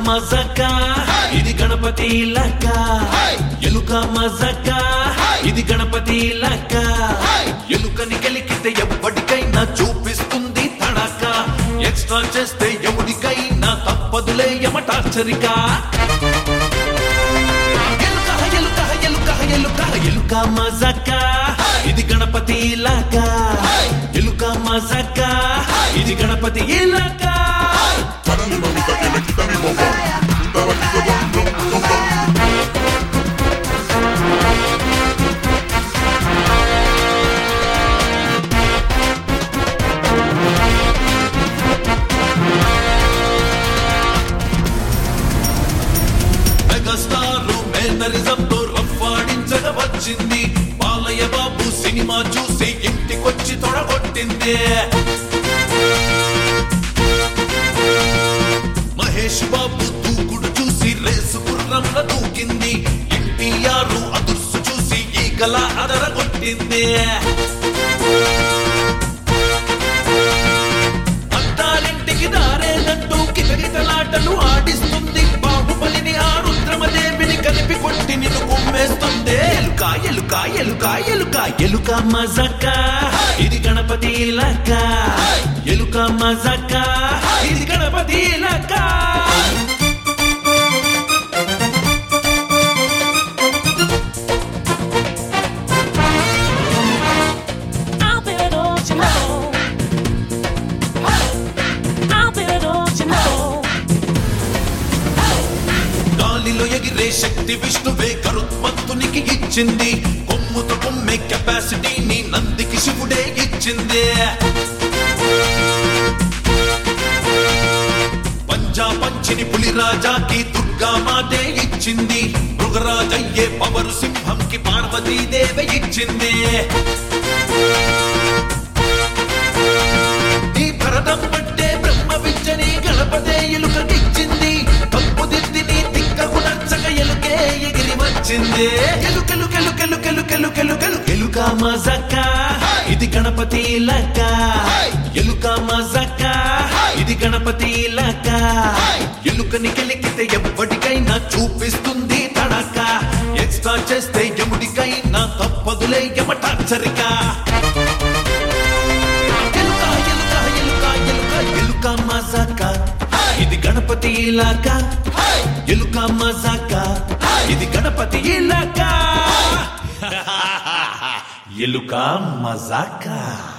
మజక ఇది గణపతి లక్క ఎలుక మజక ఇది గణపతి లక్క ఎలుకని గెలికితే ఎప్పటికైనా చూపిస్తుంది తడక ఎక్స్ట్రా చేస్తే ఎవరికైనా తప్పదులే యమటాచరిక ఎలుక ఎలుక ఎలుక ఎలుక ఎలుక మజక ఇది గణపతి లక్క ఎలుక మజక ఇది గణపతి ఇలక Parale mamita que le quita mi bomba. Un tabaquito con ron, ron, ron. Megastar మేనరిజంతో రఫాడించగా వచ్చింది బాలయ్య బాబు సినిమా చూసి ఇంటికొచ్చి తొడగొట్టింది మహేష్ బాబు దూకుడు చూసి రేసు గుర్రంలో దూకింది ఎన్టీఆర్ అదుర్సు చూసి ఈ కళ అదరగొట్టింది అద్దాలింటికి దారేదంటూ కిటకిటలాటలు ఆడిస్తుంది బాహుబలిని ఆ రుద్రమదేవిని కలిపి కొట్టి నిన్ను కుమ్మేస్తుంది ఎలుక ఎలుక ఎలుక ఎలుక ఎలుక మజక ఇది గణపతి లక్క ఎలుక మజక ఇది గణపతి లక్క I'll bet don't you know? I'll bet don't you know? గాలిలో ఎగిరే శక్తి విష్ణువే గరుత్మంతునికి ఇచ్చింది కొమ్ముతో కొమ్మే కెపాసిటీని నందికి శివుడే ఇచ్చింది పంజా పంచిని పులిరాజాకి దుర్గా మాతే ఇచ్చింది మృగరాజయ్యే పవరు సింహంకి పార్వతీదేవి ఇచ్చింది ఈ భరతం పట్టే బ్రహ్మ విద్యని గణపతే ఎలుకకిచ్చింది తప్పు దిద్దిని తిక్కకు నచ్చక ఎలుకే ఎగిరి వచ్చింది ఎలుకలు కెలు కెలు కెలు కెలు కెలు కెలు ఎలుక మజక ఇది గణపతి లక్క ఎలుక మజక ఇది గణపతి లక్క ఎలుకని కెలికితే ఎవ్వడికైనా చూపిస్తుంది తడక ఎక్స్ట్రా చేస్తే ఎముడికైనా తప్పదులే యమటాచరిక ఎలుక ఎలుక ఎలుక ఎలుక ఎలుక మజాక ఇది గణపతి ఇలాక ఎలుక మజాక ఇది గణపతి ఇలాక ఎలుక మజాక